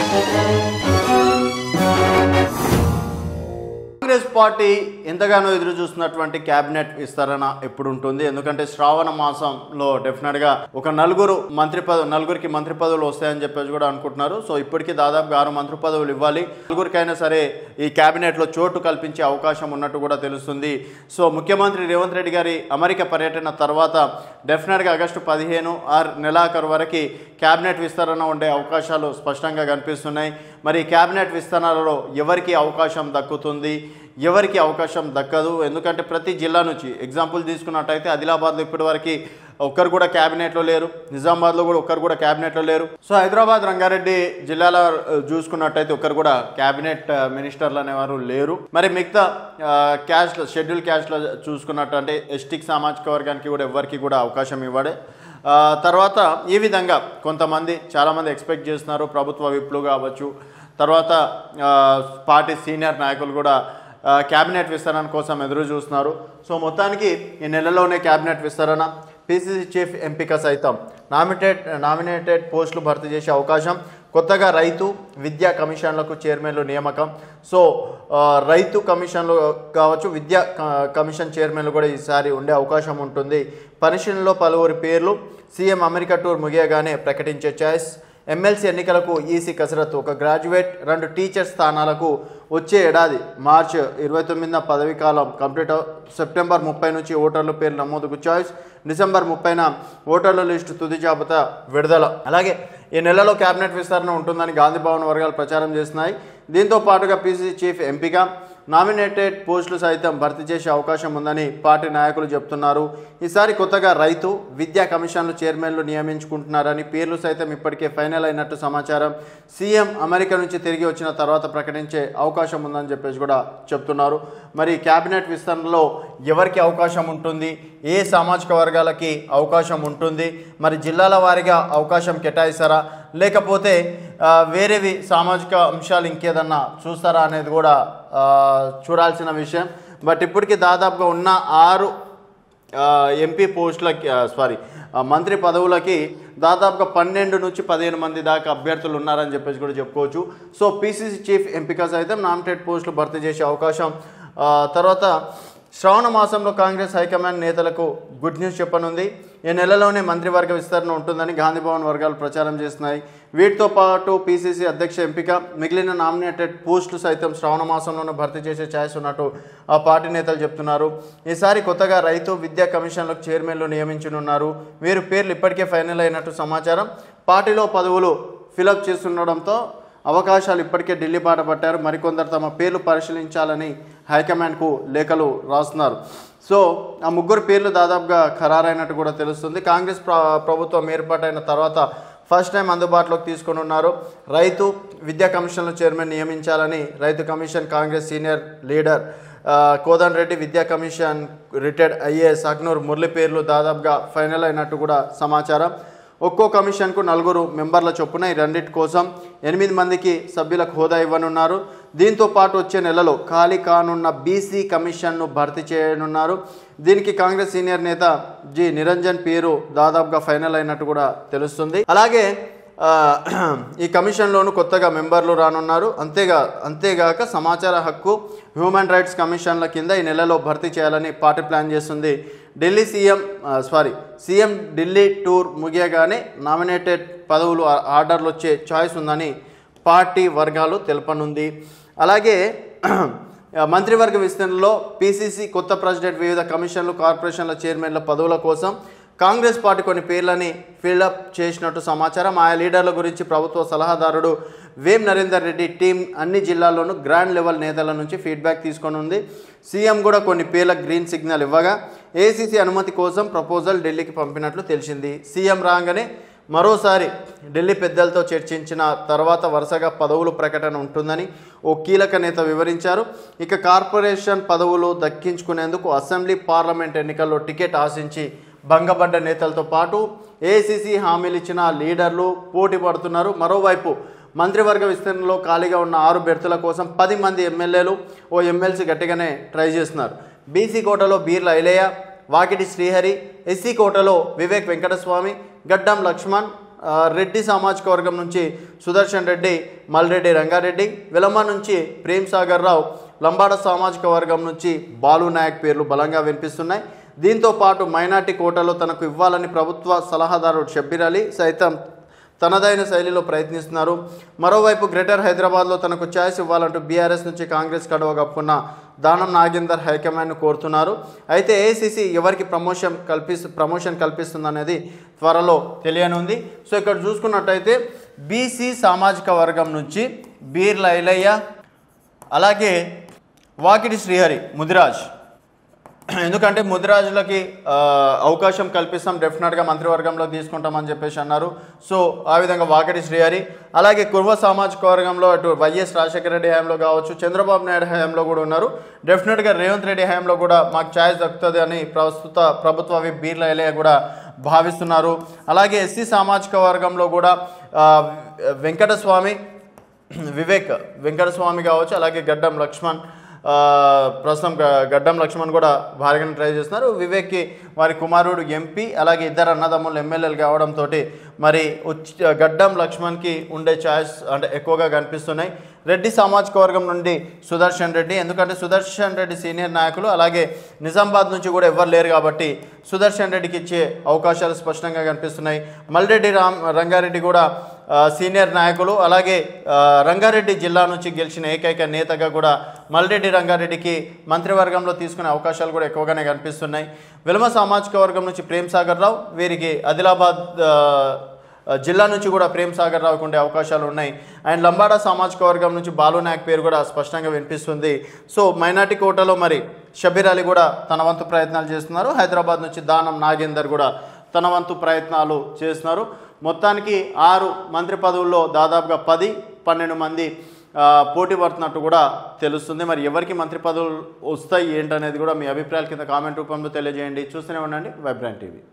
Congress party ఎంతగానో ఎదురు చూస్తున్నటువంటి కేబినెట్ విస్తరణ ఎప్పుడు ఉంటుంది ఎందుకంటే శ్రావణ మాసంలో డెఫినెట్ గా ఒక నలుగురు మంత్రి పదవి నలుగురికి మంత్రి పదవులు వస్తాయని చెప్పేసి కూడా అనుకుంటున్నారు సో ఇప్పటికీ దాదాపుగా ఆరు మంత్రి పదవులు ఇవ్వాలి నలుగురికైనా సరే ఈ కేబినెట్ లో చోటు కల్పించే అవకాశం ఉన్నట్టు కూడా తెలుస్తుంది సో ముఖ్యమంత్రి రేవంత్ రెడ్డి గారి అమెరికా పర్యటన తర్వాత డెఫినెట్ గా ఆగస్టు పదిహేను ఆరు నెలాఖరు వరకు కేబినెట్ విస్తరణ ఉండే అవకాశాలు స్పష్టంగా కనిపిస్తున్నాయి మరి కేబినెట్ విస్తరణలో ఎవరికి అవకాశం దక్కుతుంది ఎవరికి అవకాశం దక్కదు ఎందుకంటే ప్రతి జిల్లా నుంచి ఎగ్జాంపుల్ తీసుకున్నట్టయితే ఆదిలాబాద్లో ఇప్పటి వరకు ఒక్కరు కూడా క్యాబినెట్లో లేరు నిజామాబాద్లో కూడా ఒక్కరు కూడా క్యాబినెట్లో లేరు సో హైదరాబాద్ రంగారెడ్డి జిల్లాలో ఆ, చూసుకున్నట్టయితే ఒక్కరు కూడా క్యాబినెట్ ఆ, మినిస్టర్లు అనేవారు లేరు మరి మిగతా ఆ, క్యాస్ట్ షెడ్యూల్ క్యాస్ట్లో చూసుకున్నట్టు అంటే ఎస్టిక్ సామాజిక వర్గానికి కూడా ఎవరికి కూడా అవకాశం ఇవ్వడే ఆ, తర్వాత ఈ విధంగా కొంతమంది చాలామంది ఎక్స్పెక్ట్ చేస్తున్నారు ప్రభుత్వ విప్లు కావచ్చు తర్వాత ఆ, పార్టీ సీనియర్ నాయకులు కూడా ఆ, క్యాబినెట్ విస్తరణ కోసం ఎదురు చూస్తున్నారు సో మొత్తానికి ఈ నెలలోనే క్యాబినెట్ విస్తరణ పిసిసి చీఫ్ ఎంపిక సైతం నామినేటెడ్ నామినేటెడ్ పోస్టులు భర్తీ చేసే అవకాశం కొత్తగా రైతు విద్యా కమిషన్లకు చైర్మన్లు నియామకం సో ఆ, రైతు కమిషన్లు కావచ్చు విద్యా క- కమిషన్ చైర్మన్లు కూడా ఈసారి ఉండే అవకాశం ఉంటుంది పరిశీలనలో పలువురి పేర్లు సీఎం అమెరికా టూర్ ముగియగానే ప్రకటించే ఛాయిస్ ఎమ్మెల్సీ ఎన్నికలకు ఈసీ కసరత్తు ఒక గ్రాడ్యుయేట్ రెండు టీచర్ స్థానాలకు వచ్చే ఏడాది మార్చ్ ఇరవై తొమ్మిదిన పదవీ కాలం కంప్లీట్ అవ- సెప్టెంబర్ ముప్పై నుంచి ఓటర్ల పేర్లు నమోదుకు చాయిస్ డిసెంబర్ ముప్పైన ఓటర్ల లిస్టు తుది జాబితా విడుదల అలాగే ఈ నెలలో కేబినెట్ విస్తరణ ఉంటుందని గాంధీ భవన్ వర్గాలు ప్రచారం చేస్తున్నాయి దీంతో పాటుగా పీసీసీ చీఫ్ ఎంపిక నామినేటెడ్ పోస్టులు సైతం భర్తీ చేసే అవకాశం ఉందని పార్టీ నాయకులు చెప్తున్నారు ఈసారి కొత్తగా రైతు విద్యా కమిషన్లు చైర్మన్లు నియమించుకుంటున్నారని పేర్లు సైతం ఇప్పటికే ఫైనల్ అయినట్టు సమాచారం సీఎం అమెరికా నుంచి తిరిగి వచ్చిన తర్వాత ప్రకటించే అవకాశం ఉందని చెప్పేసి కూడా చెప్తున్నారు మరి కేబినెట్ విస్తరణలో ఎవరికి అవకాశం ఉంటుంది ఏ సామాజిక వర్గాలకి అవకాశం ఉంటుంది మరి జిల్లాల వారీగా అవకాశం కేటాయిస్తారా లేకపోతే ఆ, వేరేవి సామాజిక అంశాలు ఇంకేదన్నా చూస్తారా అనేది కూడా ఆ, చూడాల్సిన విషయం బట్ ఇప్పటికి దాదాపుగా ఉన్న ఆరు ఆ, ఎంపీ పోస్టులకి సారీ మంత్రి పదవులకి దాదాపుగా పన్నెండు నుంచి పదిహేను మంది దాకా అభ్యర్థులు ఉన్నారని చెప్పేసి కూడా చెప్పుకోవచ్చు సో పీసీసీ చీఫ్ ఎంపిక సైతం నామినేట్ పోస్టులు భర్తీ చేసే అవకాశం ఆ, తర్వాత శ్రావణ మాసంలో కాంగ్రెస్ హైకమాండ్ నేతలకు గుడ్ న్యూస్ చెప్పనుంది ఈ నెలలోనే మంత్రివర్గ విస్తరణ ఉంటుందని గాంధీ భవన్ వర్గాలు ప్రచారం చేస్తున్నాయి వీటితో పాటు పీసీసీ అధ్యక్ష ఎంపిక మిగిలిన నామినేటెడ్ పోస్టులు సైతం శ్రావణ మాసంలోనే భర్తీ చేసే ఛాయిస్ ఉన్నట్టు ఆ పార్టీ నేతలు చెప్తున్నారు ఈసారి కొత్తగా రైతు విద్యా కమిషన్లకు చైర్మన్లు నియమించనున్నారు వీరి పేర్లు ఇప్పటికే ఫైనల్ అయినట్టు సమాచారం పార్టీలో పదవులు ఫిలప్ చేస్తుండడంతో అవకాశాలు ఇప్పటికే ఢిల్లీ బాట పట్టారు మరికొందరు తమ పేర్లు పరిశీలించాలని హైకమాండ్కు లేఖలు రాస్తున్నారు సో ఆ ముగ్గురు పేర్లు దాదాపుగా ఖరారైనట్టు కూడా తెలుస్తుంది కాంగ్రెస్ ప్ర- ప్రభుత్వం ఏర్పాటైన తర్వాత ఫస్ట్ టైం అందుబాటులోకి తీసుకొని ఉన్నారు రైతు విద్యా కమిషన్ల చైర్మన్ నియమించాలని రైతు కమిషన్ కాంగ్రెస్ సీనియర్ లీడర్ ఆ, కోదండ్ రెడ్డి విద్యా commission retired IAS Akunuri Murali పేర్లు దాదాపుగా ఫైనల్ అయినట్టు కూడా సమాచారం ఒక్కో కమిషన్కు నలుగురు మెంబర్ల చొప్పున ఈ రెండింటి కోసం ఎనిమిది మందికి సభ్యులకు హోదా ఇవ్వనున్నారు దీంతో పాటు వచ్చే నెలలో ఖాళీ కానున్న బీసీ కమిషన్ను భర్తీ చేయనున్నారు దీనికి కాంగ్రెస్ సీనియర్ నేత జి నిరంజన్ పేరు దాదాపుగా ఫైనల్ అయినట్టు కూడా తెలుస్తుంది అలాగే ఆ, ఈ కమిషన్లోను కొత్తగా మెంబర్లు రానున్నారు అంతేగా అంతేగాక సమాచార హక్కు హ్యూమన్ రైట్స్ కమిషన్ల కింద ఈ నెలలో భర్తీ చేయాలని పార్టీ ప్లాన్ చేస్తుంది Delhi CM sorry CM Delhi tour ముగియగానే నామినేటెడ్ పదవులు ఆ- ఆర్డర్లు వచ్చే ఛాయిస్ ఉందని పార్టీ వర్గాలు తెలపనుంది అలాగే ఆ, మంత్రివర్గ విస్తరణలో పీసీసీ కొత్త ప్రెసిడెంట్ వివిధ కమిషన్లు కార్పొరేషన్ల చైర్మన్ల పదవుల కోసం కాంగ్రెస్ పార్టీ కొన్ని పేర్లని ఫిల్అప్ చేసినట్టు సమాచారం ఆయా లీడర్ల గురించి ప్రభుత్వ సలహాదారుడు వేం నరేందర్ రెడ్డి టీం అన్ని జిల్లాల్లోనూ గ్రాండ్ లెవెల్ నేతల నుంచి ఫీడ్బ్యాక్ తీసుకొని ఉంది సీఎం కూడా కొన్ని పేర్లకు గ్రీన్ సిగ్నల్ ఇవ్వగా ఏసీసీ అనుమతి కోసం ప్రపోజల్ ఢిల్లీకి పంపినట్లు తెలిసింది సీఎం రాగానే మరోసారి ఢిల్లీ పెద్దలతో చర్చించిన తర్వాత వరుసగా పదవులు ప్రకటన ఉంటుందని ఓ కీలక నేత వివరించారు ఇక కార్పొరేషన్ పదవులు దక్కించుకునేందుకు అసెంబ్లీ పార్లమెంట్ ఎన్నికల్లో టికెట్ ఆశించి భంగపడ్డ నేతలతో పాటు ఏసీసీ హామీలు ఇచ్చిన లీడర్లు పోటీ పడుతున్నారు మరోవైపు మంత్రివర్గ విస్తరణలో ఖాళీగా ఉన్న ఆరు బెర్తుల కోసం పది మంది ఎమ్మెల్యేలు ఓ ఎమ్మెల్సీ గట్టిగానే ట్రై చేస్తున్నారు బీసీ కోటలో బీర్ల ఐలయ్య వాకిటి శ్రీహరి ఎస్సీ కోటలో వివేక్ వెంకటస్వామి గడ్డం లక్ష్మణ్ ఆ, రెడ్డి సామాజిక వర్గం నుంచి సుదర్శన్ రెడ్డి మల్రెడ్డి రంగారెడ్డి విలమ నుంచి ప్రేమ్ సాగర్ రావు లంబాడ సామాజిక వర్గం నుంచి బాలు నాయక్ పేర్లు బలంగా వినిపిస్తున్నాయి దీంతో పాటు మైనార్టీ కోటాలో తనకు ఇవ్వాలని ప్రభుత్వ సలహాదారు షబ్బీర్ అలీ సైతం తనదైన శైలిలో ప్రయత్నిస్తున్నారు మరోవైపు గ్రేటర్ హైదరాబాద్లో తనకు ఛాయిస్ ఇవ్వాలంటూ బీఆర్ఎస్ నుంచి కాంగ్రెస్ కడవ కప్పుకున్న దానం నాగేందర్ హైకమాండ్ను కోరుతున్నారు అయితే ఏఐసిసి ఎవరికి ప్రమోషన్ కల్పిస్తు ప్రమోషన్ కల్పిస్తుందనేది త్వరలో తెలియనుంది సో ఇక్కడ చూసుకున్నట్టయితే బీసీ సామాజిక వర్గం నుంచి బీర్ల ఐలయ్య అలాగే వాకిటి శ్రీహరి ముదిరాజ్ ఎందుకంటే ముదిరాజులకి ఆ, అవకాశం కల్పిస్తాం డెఫినెట్గా మంత్రివర్గంలో తీసుకుంటామని చెప్పేసి అన్నారు సో ఆ విధంగా వాకటి శ్రీహరి అలాగే కుర్వ సామాజిక వర్గంలో అటు వైఎస్ రాజశేఖర రెడ్డి హయాంలో కావచ్చు చంద్రబాబు నాయుడు హయాంలో కూడా ఉన్నారు డెఫినెట్గా రేవంత్ రెడ్డి హయాంలో కూడా మాకు ఛాయిస్ దక్కుతుంది అని ప్రస్తుత ప్రభుత్వ విప్ బీర్ల ఎలయ కూడా భావిస్తున్నారు అలాగే ఎస్సీ సామాజిక వర్గంలో కూడా ఆ, వెంకటస్వామి వివేక్ వెంకటస్వామి కావచ్చు అలాగే గడ్డం లక్ష్మణ్ ఆ, ప్రస్తుతం గ- గడ్డం లక్ష్మణ్ కూడా భారీగానే ట్రై చేస్తున్నారు వివేక్కి వారి కుమారుడు ఎంపీ అలాగే ఇద్దరు అన్నదమ్ములు ఎమ్మెల్యేలు కావడంతో మరి ఉచ్- గడ్డం లక్ష్మణ్కి ఉండే ఛాయిస్ అంటే ఎక్కువగా కనిపిస్తున్నాయి రెడ్డి సామాజిక వర్గం నుండి సుదర్శన్ రెడ్డి ఎందుకంటే సుదర్శన్ రెడ్డి సీనియర్ నాయకులు అలాగే నిజామాబాద్ నుంచి కూడా ఎవరు లేరు కాబట్టి సుదర్శన్ రెడ్డికి ఇచ్చే అవకాశాలు స్పష్టంగా కనిపిస్తున్నాయి మల్రెడ్డి రామ్ రంగారెడ్డి కూడా ఆ, సీనియర్ నాయకులు అలాగే ఆ, రంగారెడ్డి జిల్లా నుంచి గెలిచిన ఏకైక నేతగా కూడా మల్రెడ్డి రంగారెడ్డికి మంత్రివర్గంలో తీసుకునే అవకాశాలు కూడా ఎక్కువగానే కనిపిస్తున్నాయి విలమ సామాజిక వర్గం నుంచి ప్రేమ్ సాగర్ రావు వీరికి ఆదిలాబాద్ ఆ, జిల్లా నుంచి కూడా ప్రేమ్ సాగర్ రావుకు ఉండే అవకాశాలు ఉన్నాయి అండ్ లంబాడా సామాజిక వర్గం నుంచి బాలు నాయక్ పేరు కూడా స్పష్టంగా వినిపిస్తుంది సో మైనార్టీ కోటాలో మరి షబీర్ అలీ కూడా తన వంతు ప్రయత్నాలు చేస్తున్నారు హైదరాబాద్ నుంచి దానం నాగేందర్ కూడా తన వంతు ప్రయత్నాలు చేస్తున్నారు మొత్తానికి ఆరు మంత్రి పదవుల్లో దాదాపుగా పది పన్నెండు మంది ఆ, పోటీ పడుతున్నట్టు కూడా తెలుస్తుంది మరి ఎవరికి మంత్రి పదవులు వస్తాయి ఏంటనేది కూడా మీ అభిప్రాయాల కింద కామెంట్ రూపంలో తెలియజేయండి చూస్తూనే ఉండండి వైబ్రాంట్ టీవీ